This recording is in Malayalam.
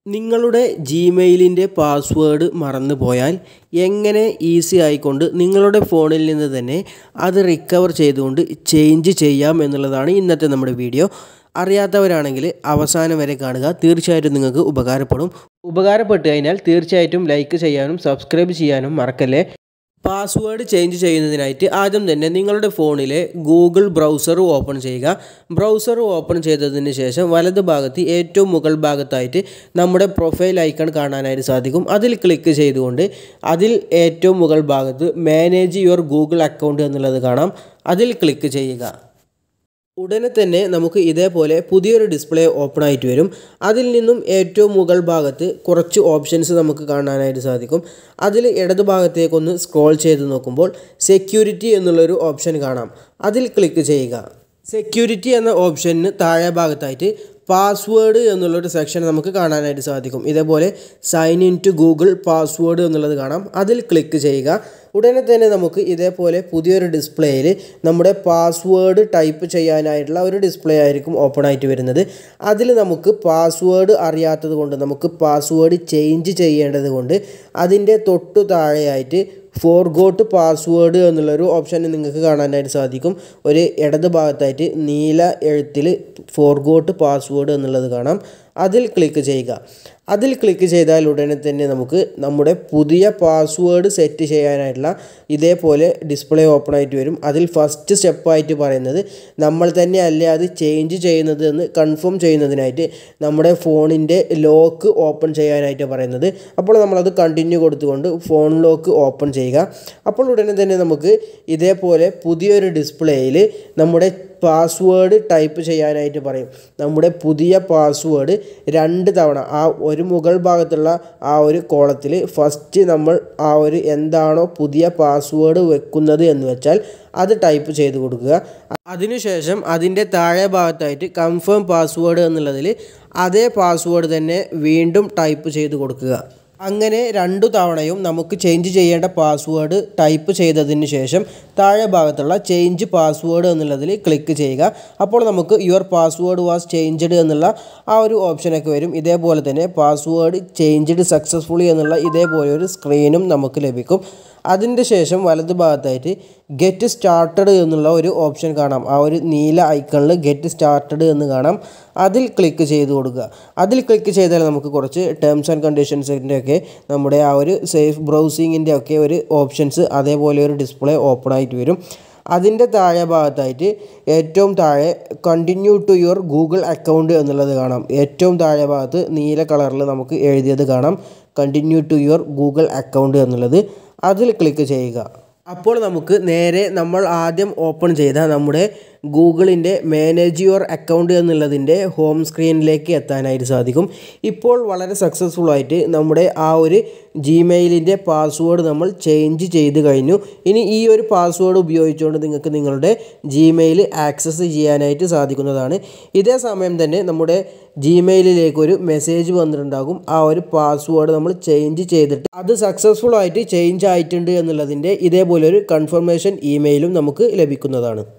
നിങ്ങളുടെ ജിമെയിലിൻ്റെ പാസ്വേഡ് മറന്നു പോയാൽ എങ്ങനെ ഈസി ആയിക്കൊണ്ട് നിങ്ങളുടെ ഫോണിൽ നിന്ന് തന്നെ അത് റിക്കവർ ചെയ്തുകൊണ്ട് ചേഞ്ച് ചെയ്യാം എന്നുള്ളതാണ് ഇന്നത്തെ നമ്മുടെ വീഡിയോ അറിയാത്തവരാണെങ്കിൽ അവസാനം വരെ കാണുക തീർച്ചയായിട്ടും നിങ്ങൾക്ക് ഉപകാരപ്പെടും ഉപകാരപ്പെട്ട് കഴിഞ്ഞാൽ തീർച്ചയായിട്ടും ലൈക്ക് ചെയ്യാനും സബ്സ്ക്രൈബ് ചെയ്യാനും മറക്കല്ലേ പാസ്വേഡ് ചേഞ്ച് ചെയ്യുന്നതിനായിട്ട് ആദ്യം തന്നെ നിങ്ങളുടെ ഫോണിലെ ഗൂഗിൾ ബ്രൗസർ ഓപ്പൺ ചെയ്യുക ബ്രൗസർ ഓപ്പൺ ചെയ്തതിന് ശേഷം വലത് ഭാഗത്ത് ഏറ്റവും മുകൾ ഭാഗത്തായിട്ട് നമ്മുടെ പ്രൊഫൈൽ ഐക്കൺ കാണാനായിട്ട് സാധിക്കും അതിൽ ക്ലിക്ക് ചെയ്തുകൊണ്ട് അതിൽ ഏറ്റവും മുകൾ ഭാഗത്ത് മാനേജ് യുവർ ഗൂഗിൾ അക്കൗണ്ട് എന്നുള്ളത് കാണാം അതിൽ ക്ലിക്ക് ചെയ്യുക ഉടനെ തന്നെ നമുക്ക് ഇതേപോലെ പുതിയൊരു ഡിസ്പ്ലേ ഓപ്പൺ ആയിട്ട് വരും അതിൽ നിന്നും ഏറ്റവും മുകൾ ഭാഗത്ത് കുറച്ച് ഓപ്ഷൻസ് നമുക്ക് കാണാനായിട്ട് സാധിക്കും അതിൽ ഇടത് ഭാഗത്തേക്കൊന്ന് സ്ക്രോൾ ചെയ്ത് നോക്കുമ്പോൾ സെക്യൂരിറ്റി എന്നുള്ളൊരു ഓപ്ഷൻ കാണാം അതിൽ ക്ലിക്ക് ചെയ്യുക സെക്യൂരിറ്റി എന്ന ഓപ്ഷന് താഴെ ഭാഗത്തായിട്ട് പാസ്വേഡ് എന്നുള്ളൊരു സെക്ഷൻ നമുക്ക് കാണാനായിട്ട് സാധിക്കും ഇതേപോലെ sign in to Google password എന്നുള്ളത് കാണാം അതിൽ ക്ലിക്ക് ചെയ്യുക ഉടനെ തന്നെ നമുക്ക് ഇതേപോലെ പുതിയൊരു ഡിസ്പ്ലേയിൽ നമ്മുടെ പാസ്വേഡ് ടൈപ്പ് ചെയ്യാനായിട്ടുള്ള ഒരു ഡിസ്പ്ലേ ആയിരിക്കും ഓപ്പൺ ആയിട്ട് വരുന്നത് അതിൽ നമുക്ക് പാസ്വേഡ് അറിയാത്തത് കൊണ്ട് നമുക്ക് പാസ്വേഡ് ചേഞ്ച് ചെയ്യേണ്ടത് കൊണ്ട് അതിൻ്റെ തൊട്ടു താഴെയായിട്ട് ഫോർഗോട്ട് പാസ്വേഡ് എന്നുള്ളൊരു ഓപ്ഷൻ നിങ്ങൾക്ക് കാണാനായിട്ട് സാധിക്കും ഒരു ഇടത് ഭാഗത്തായിട്ട് നീല എഴുത്തിൽ ഫോർഗോട്ട് പാസ്വേഡ് എന്നുള്ളത് കാണാം അതിൽ ക്ലിക്ക് ചെയ്യുക അതിൽ ക്ലിക്ക് ചെയ്താൽ ഉടനെ തന്നെ നമുക്ക് നമ്മുടെ പുതിയ പാസ്വേഡ് സെറ്റ് ചെയ്യാനായിട്ടുള്ള ഇതേപോലെ ഡിസ്പ്ലേ ഓപ്പൺ ആയിട്ട് വരും അതിൽ ഫസ്റ്റ് സ്റ്റെപ്പായിട്ട് പറയുന്നത് നമ്മൾ തന്നെ അല്ലേ അത് ചേഞ്ച് ചെയ്യുന്നത് എന്ന് കൺഫേം ചെയ്യുന്നതിനായിട്ട് നമ്മുടെ ഫോണിൻ്റെ ലോക്ക് ഓപ്പൺ ചെയ്യാനായിട്ട് പറയുന്നത് അപ്പോൾ നമ്മളത് കണ്ടിന്യൂ കൊടുത്തുകൊണ്ട് ഫോൺ ലോക്ക് ഓപ്പൺ ചെയ്യുക അപ്പോൾ ഉടനെ തന്നെ നമുക്ക് ഇതേപോലെ പുതിയൊരു ഡിസ്പ്ലേയിൽ നമ്മുടെ പാസ്വേഡ് ടൈപ്പ് ചെയ്യാനായിട്ട് പറയും നമ്മുടെ പുതിയ പാസ്വേഡ് രണ്ട് തവണ ആ ഒരു മുകൾ ഭാഗത്തുള്ള ആ ഒരു കോളത്തിൽ ഫസ്റ്റ് നമ്മൾ ആ ഒരു എന്താണോ പുതിയ പാസ്വേഡ് വെക്കുന്നത് എന്ന് വെച്ചാൽ അത് ടൈപ്പ് ചെയ്ത് കൊടുക്കുക അതിനുശേഷം അതിൻ്റെ താഴെ ഭാഗത്തായിട്ട് കൺഫേം പാസ്വേഡ് എന്നുള്ളതിൽ അതേ പാസ്വേഡ് തന്നെ വീണ്ടും ടൈപ്പ് ചെയ്ത് കൊടുക്കുക അങ്ങനെ രണ്ടു തവണയും നമുക്ക് ചേഞ്ച് ചെയ്യേണ്ട പാസ്വേഡ് ടൈപ്പ് ചെയ്തതിന് ശേഷം താഴെ ഭാഗത്തുള്ള ചേഞ്ച് പാസ്വേഡ് എന്നുള്ളതിൽ ക്ലിക്ക് ചെയ്യുക അപ്പോൾ നമുക്ക് യുവർ പാസ്വേഡ് വാസ് ചേഞ്ച്ഡ് എന്നുള്ള ആ ഒരു ഓപ്ഷനൊക്കെ വരും ഇതേപോലെ തന്നെ പാസ്വേഡ് ചേഞ്ച്ഡ് സക്സസ്ഫുള്ളി എന്നുള്ള ഇതേപോലെ ഒരു സ്ക്രീനും നമുക്ക് ലഭിക്കും അതിൻ്റെ ശേഷം വലത് ഭാഗത്തായിട്ട് ഗെറ്റ് സ്റ്റാർട്ടഡ് എന്നുള്ള ഒരു ഓപ്ഷൻ കാണാം ആ ഒരു നീല ഐക്കണിൽ ഗെറ്റ് സ്റ്റാർട്ടഡ് എന്ന് കാണാം അതിൽ ക്ലിക്ക് ചെയ്ത് കൊടുക്കുക അതിൽ ക്ലിക്ക് ചെയ്താൽ നമുക്ക് കുറച്ച് ടേംസ് ആൻഡ് കണ്ടീഷൻസിൻ്റെ ഒക്കെ നമ്മുടെ ആ ഒരു സേഫ് ബ്രൗസിങ്ങിൻ്റെ ഒക്കെ ഒരു ഓപ്ഷൻസ് അതേപോലെ ഒരു ഡിസ്പ്ലേ ഓപ്പൺ ആയിട്ട് വരും അതിൻ്റെ താഴെ ഭാഗത്തായിട്ട് ഏറ്റവും താഴെ continue to your Google account എന്നുള്ളത് കാണാം ഏറ്റവും താഴെ ഭാഗത്ത് നീല കളറിൽ നമുക്ക് എഴുതിയത് കാണാം continue to your Google account എന്നുള്ളത് അതിൽ ക്ലിക്ക് ചെയ്യുക അപ്പോൾ നമുക്ക് നേരെ നമ്മൾ ആദ്യം ഓപ്പൺ ചെയ്ത നമ്മുടെ ഗൂഗിളിൻ്റെ മാനേജ് യുവർ അക്കൗണ്ട് എന്നുള്ളതിൻ്റെ ഹോം സ്ക്രീനിലേക്ക് എത്താനായിട്ട് സാധിക്കും ഇപ്പോൾ വളരെ സക്സസ്ഫുൾ ആയിട്ട് നമ്മുടെ ആ ഒരു ജിമെയിലിൻ്റെ പാസ്വേഡ് നമ്മൾ ചേഞ്ച് ചെയ്ത് കഴിഞ്ഞു ഇനി ഈ ഒരു പാസ്വേഡ് ഉപയോഗിച്ചുകൊണ്ട് നിങ്ങൾക്ക് നിങ്ങളുടെ ജിമെയിൽ ആക്സസ് ചെയ്യാനായിട്ട് സാധിക്കുന്നതാണ് ഇതേ സമയം തന്നെ നമ്മുടെ ജിമെയിലിലേക്ക് ഒരു മെസ്സേജ് വന്നിട്ടുണ്ടാകും ആ ഒരു പാസ്വേഡ് നമ്മൾ ചേഞ്ച് ചെയ്തിട്ട് അത് സക്സസ്ഫുൾ ആയിട്ട് ചേഞ്ച് ആയിട്ടുണ്ട് എന്നുള്ളതിൻ്റെ ഇതേപോലെ ഒരു കൺഫർമേഷൻ ഇമെയിലും നമുക്ക് ലഭിക്കുന്നതാണ്